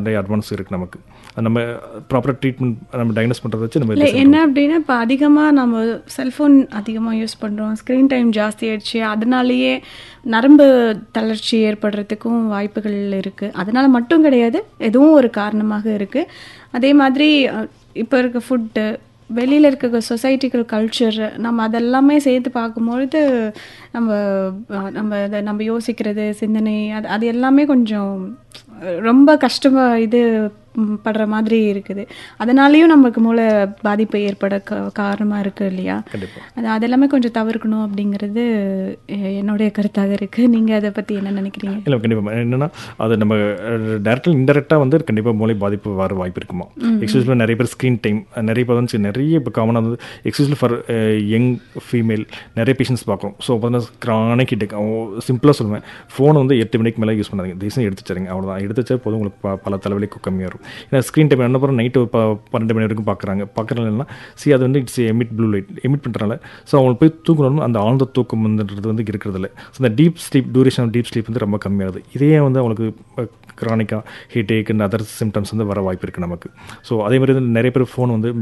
நிறைய அட்வான்ஸ் இருக்குது நமக்கு அது நம்ம ப்ராப்பராக ட்ரீட்மெண்ட் நம்ம டயக்னோஸ் பண்ணுறத வச்சு நம்ம இல்லை இது என்ன அப்படின்னா இப்போ அதிகமாக நம்ம செல்ஃபோன் அதிகமாக யூஸ் பண்ணுறோம் ஸ்க்ரீன் டைம் ஜாஸ்தி ஆயிடுச்சு அதனாலேயே நரம்பு தளர்ச்சி ஏற்படுறதுக்கும் வாய்ப்புகள் இருக்குது அதனால மட்டும் கிடையாது எதுவும் ஒரு காரணமாக இருக்குது அதே மாதிரி அஹ், இப்போ இருக்க ஃபுட்டு வெளியில் இருக்க சொசைட்டிக்கல் கல்ச்சர் நம்ம அதெல்லாமே சேர்த்து பார்க்கும்பொழுது நம்ம அஹ், நம்ம அதை நம்ம யோசிக்கிறது சிந்தனை அது அது எல்லாமே கொஞ்சம் அஹ், ரொம்ப கஷ்டமாக இது ம், படுற மாதிரி இருக்குது அதனாலேயும் நமக்கு மூளை பாதிப்பு ஏற்பட க காரணமாக இருக்குது இல்லையா கண்டிப்பாக அது அதெல்லாமே கொஞ்சம் தவிர்க்கணும் அப்படிங்கிறது எ- என்னுடைய கருத்தாக இருக்குது நீங்கள் அதை பற்றி என்ன நினைக்கிறீங்க இல்லை கண்டிப்பாக என்னன்னா அது நம்ம டேரக்டாக இன்டெரக்டாக வந்து கண்டிப்பாக மூளை பாதிப்பு வர வாய்ப்பு இருக்குமா எக்ஸ்பெஷலாக நிறைய பேர் ஸ்க்ரீன் டைம் நிறைய பேர் வந்து நிறைய இப்போ காமனாக வந்து எக்ஸ்பெஷலி ஃபார் யங் ஃபீமேல் நிறைய பேஷண்ட்ஸ் பார்க்குறோம் ஸோ பார்த்தீங்கன்னா கிரானிக் ஹிட்டுக்கு சிம்பிளாக சொல்லுவேன் ஃபோனை வந்து எட்டு மணிக்கு மேலே யூஸ் பண்ணாதீங்க தயவுசெய்து எடுத்து வச்சுருங்க அவ்வளோதான் எடுத்து வச்சா போதும் உங்களுக்கு ப- பல தலைவலிக்கு கம்மியாக இருக்கும் ஏன்னா ஸ்க்ரீன் டைம் என்ன பண்ணுறோம் நைட்டு பன்னெண்டு மணி வரைக்கும் பார்க்குறாங்க பார்க்குறதுனா சி அது வந்து it's emit blue light emit பண்ணுறனால ஸோ அவங்களுக்கு போய் தூங்கணும் அந்த ஆழ்ந்த தூக்கம் வந்துன்றது வந்து இருக்கிறதில்ல ஸோ அந்த deep sleep duration deep sleep வந்து ரொம்ப கம்மியாகுது இதே வந்து அவங்களுக்கு க்ரானிக்காக headache and other symptoms வந்து வர வாய்ப்பு இருக்குது நமக்கு ஸோ அதே மாதிரி வந்து நிறைய பேர் ஃபோன் வந்து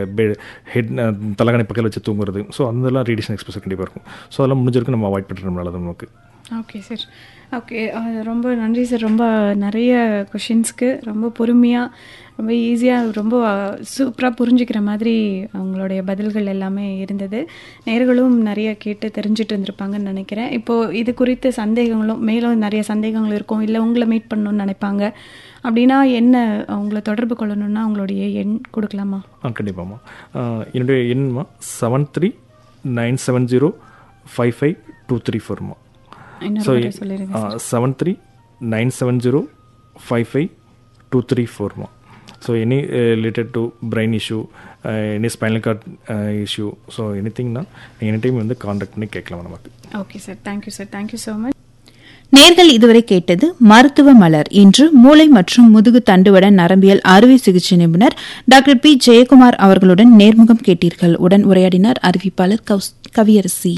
ஹெட் தலைகாணி பக்கத்தில் வச்சு தூங்குறது ஸோ அதெல்லாம் ரேடியேஷன் எக்ஸ்போசர் கண்டிப்பாக இருக்கும் ஸோ அதெல்லாம் முடிஞ்சிருக்கு நம்ம அவாய்ட் பண்ணுறது நல்லது நமக்கு ஓகே சார் ஓகே ரொம்ப நன்றி சார் ரொம்ப நிறைய கொஷின்ஸ்க்கு ரொம்ப பொறுமையாக ரொம்ப ஈஸியாக ரொம்ப சூப்பராக புரிஞ்சுக்கிற மாதிரி அவங்களுடைய பதில்கள் எல்லாமே இருந்தது நேர்களும் நிறைய கேட்டு தெரிஞ்சுட்டு இருந்திருப்பாங்கன்னு நினைக்கிறேன் இப்போது இது குறித்த சந்தேகங்களும் மேலும் நிறைய சந்தேகங்கள் இருக்கும் இல்லை உங்களை மீட் பண்ணணும்னு நினைப்பாங்க அப்படின்னா என்ன அவங்கள தொடர்பு கொள்ளணும்னா அவங்களுடைய எண் கொடுக்கலாமா ஆ கண்டிப்பாம்மா ஆ, என்னுடைய எண்மா seven three nine seven zero five five two three ஃபோர்மா இன்னொரு ஸோ முறை சொல்லிடுங்க seven three nine seven zero five five two three ஃபோர்மா so any related to brain issue any spinal cord issue so any திங்னா any time வந்து contact பண்ணி கேட்கலாம் நமக்கு okay sir thank you sir thank you so much நேர்கள் இதுவரை கேட்டது மருத்துவ மலர் இன்று மூளை மற்றும் முதுகு தண்டுவட நரம்பியல் அறுவை சிகிச்சை நிபுணர் டாக்டர் பி ஜெயக்குமார் அவர்களுடன் நேர்முகம் கேட்டீர்கள் உடன் உரையாடினார் அறிவிப்பாளர் கௌஸ்- கவியரசி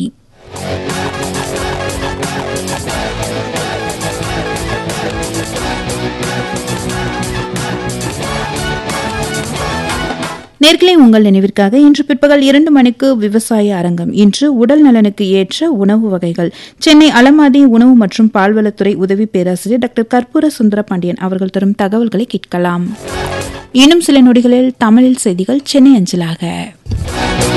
நேர்களை உங்கள் நினைவிற்காக இன்று பிற்பகல் இரண்டு மணிக்கு விவசாய அரங்கம் இன்று உடல் நலனுக்கு ஏற்ற உணவு வகைகள் சென்னை அலமாதி உணவு மற்றும் பால்வளத்துறை உதவி பேராசிரியர் டாக்டர் கற்பூர சுந்தர பாண்டியன் அவர்கள் தரும் தகவல்களை கேட்கலாம் இன்னும் சில நொடிகளில் தமிழில் செய்திகள் சென்னை அஞ்சலாக